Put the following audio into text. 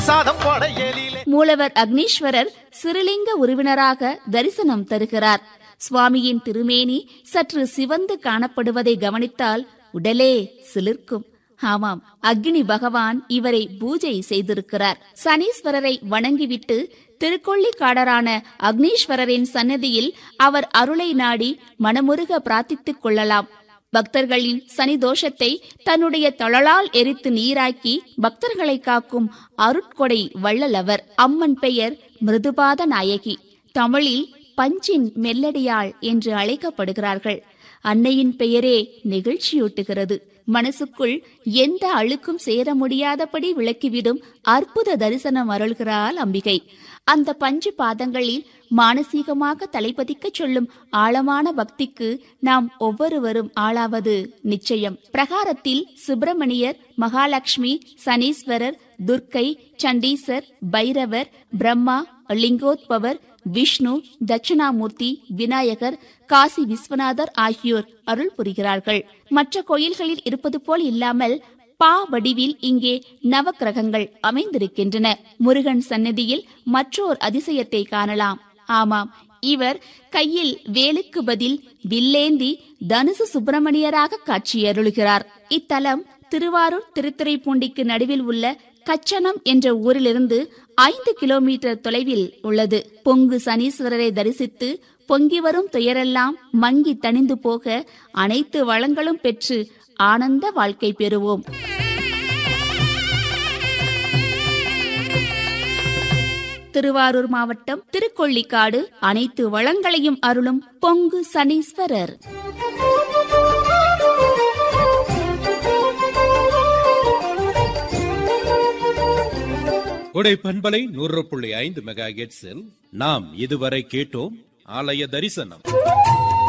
சாதம் படையலிலே மூலவர் அக்னீஸ்வரர் சிறுலிங்க உருவினராக தரிசனம் தருகிறார் சுவாமியின் திருமேனி சற்று சிவந்து காணப்படுவதை கவனித்தால் உடலே சிலிர்க்கும் ஆமாம் அக்னி பகவான் இவரை பூஜை செய்திருக்கிறார் சனீஸ்வரரை வணங்கிவிட்டு திருக்கொள்ளிக்காடரான அக்னீஸ்வரரின் சன்னதியில் அவர் அருளை நாடி மனமுருக பிரார்த்தித்துக் கொள்ளலாம் பக்தர்களின் சனி தோஷத்தை தன்னுடைய தழலால் எரித்து நீராக்கி பக்தர்களை காக்கும் அருட்கொடை வள்ளலவர் அம்மன் பெயர் மிருதுபாத நாயகி தமிழில் பஞ்சின் மெல்லடியாள் என்று அழைக்கப்படுகிறார்கள் அன்னையின் பெயரே நெகிழ்ச்சியூட்டுகிறது மனசுக்குள் எந்த அழுக்கும் சேர முடியாதபடி விளக்கிவிடும் அற்புத தரிசனம் அருள்கிறாள் அம்பிகை அந்த பஞ்சு பாதங்களில் மானசீகமாக தலைப்பதிக்கச் சொல்லும் ஆழமான பக்திக்கு நாம் ஒவ்வொருவரும் ஆளாவது நிச்சயம் பிரகாரத்தில் சுப்பிரமணியர் மகாலட்சுமி சனீஸ்வரர் துர்க்கை சண்டீசர் பைரவர் பிரம்மா லிங்கோத்பவர் விஷ்ணு தட்சிணாமூர்த்தி விநாயகர் காசி விஸ்வநாதர் ஆகியோர் அருள் புரிகிறார்கள் மற்ற கோயில்களில் இருப்பது போல் இல்லாமல் பா வடிவில் இங்கே நவக்கிரகங்கள் அமைந்திருக்கின்றன முருகன் சன்னதியில் மற்றோர் அதிசயத்தை காணலாம் ஆமாம் இவர் கையில் வேலுக்கு பதில் வில்லேந்தி தனுசு சுப்பிரமணியராக காட்சியருளுகிறார் இத்தலம் திருவாரூர் திருத்துறைப்பூண்டிக்கு நடுவில் உள்ள கச்சனம் என்ற ஊரிலிருந்து ஐந்து கிலோமீட்டர் தொலைவில் உள்ளது பொங்கு சனீஸ்வரரை தரிசித்து பொங்கி வரும் துயரெல்லாம் மங்கி தணிந்து போக அனைத்து வளங்களும் பெற்று ஆனந்த வாழ்க்கை பெறுவோம் திருவாரூர் மாவட்டம் திருக்கொள்ளிக்காடு அனைத்து வளங்களையும் அருளும் பொங்கு சனீஸ்வரர் கொடை பண்பலை நூறு புள்ளி ஐந்து மெகா நாம் இதுவரை கேட்டோம் ஆலய தரிசனம்